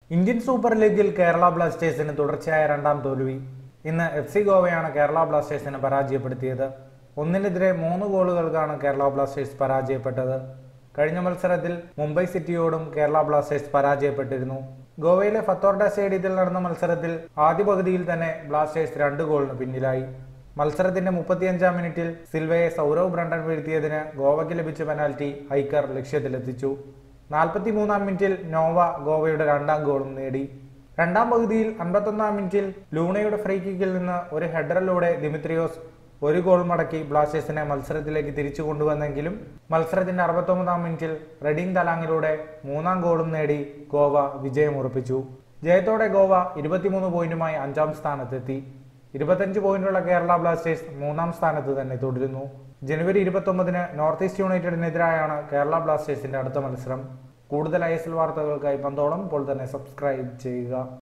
Indian super ലീഗിൽ കേരള ബ്ലാസ്റ്റേഴ്സിന് തുടർച്ചയായ രണ്ടാം തോൽവി ഇന്ന് എഫ് സി ഗോവയാണ് കേരള ബ്ലാസ്റ്റേഴ്സിനെ പരാജയപ്പെടുത്തിയത് ഒന്നിനെതിരെ മൂന്ന് ഗോളുകൾക്കാണ് കേരള ബ്ലാസ്റ്റേഴ്സ് പരാജയപ്പെട്ടത് കഴിഞ്ഞ മത്സരത്തിൽ മുംബൈ സിറ്റിയോടും കേരള ബ്ലാസ്റ്റേഴ്സ് പരാജയപ്പെട്ടിരുന്നു ഗോവയിലെ ഫത്തോർഡ സ്റ്റേഡിയത്തിൽ നടന്ന മത്സരത്തിൽ ആദ്യ പകുതിയിൽ തന്നെ ബ്ലാസ്റ്റേഴ്സ് രണ്ട് ഗോളിന് പിന്നിലായി മത്സരത്തിന്റെ മുപ്പത്തിയഞ്ചാം മിനിറ്റിൽ സിൽവയെ സൗരവ് ബ്രണ്ടൻ വീഴ്ത്തിയതിന് ഗോവയ്ക്ക് ലഭിച്ച പെനാൽറ്റി ഹൈക്കർ ലക്ഷ്യത്തിലെത്തിച്ചു നാൽപ്പത്തി മൂന്നാം മിനിറ്റിൽ നോവ ഗോവയുടെ രണ്ടാം ഗോളും നേടി രണ്ടാം പകുതിയിൽ അൻപത്തൊന്നാം മിനിറ്റിൽ ലൂണയുടെ ഫ്രീ കിക്കിൽ നിന്ന് ഒരു ഹെഡറിലൂടെ ദിമിത്രിയോസ് ഒരു ഗോൾ മടക്കി ബ്ലാസ്റ്റേഴ്സിനെ മത്സരത്തിലേക്ക് തിരിച്ചു കൊണ്ടുവന്നെങ്കിലും മത്സരത്തിന്റെ അറുപത്തൊമ്പതാം മിനിറ്റിൽ റെഡിൻ തലാങ്ങിലൂടെ മൂന്നാം ഗോളും നേടി ഗോവ വിജയമുറപ്പിച്ചു ജയത്തോടെ ഗോവ ഇരുപത്തിമൂന്ന് പോയിന്റുമായി അഞ്ചാം സ്ഥാനത്തെത്തി ഇരുപത്തഞ്ച് പോയിന്റുള്ള കേരള ബ്ലാസ്റ്റേഴ്സ് മൂന്നാം സ്ഥാനത്ത് തന്നെ തുടരുന്നു ജനുവരി ഇരുപത്തൊമ്പതിന് നോർത്ത് ഈസ്റ്റ് യുണൈറ്റഡിനെതിരായാണ് കേരള ബ്ലാസ്റ്റേഴ്സിന്റെ അടുത്ത മത്സരം കൂടുതൽ ഐ എസ് എൽ വാർത്തകൾക്കായി പന്തോളം ഇപ്പോൾ തന്നെ സബ്സ്ക്രൈബ് ചെയ്യുക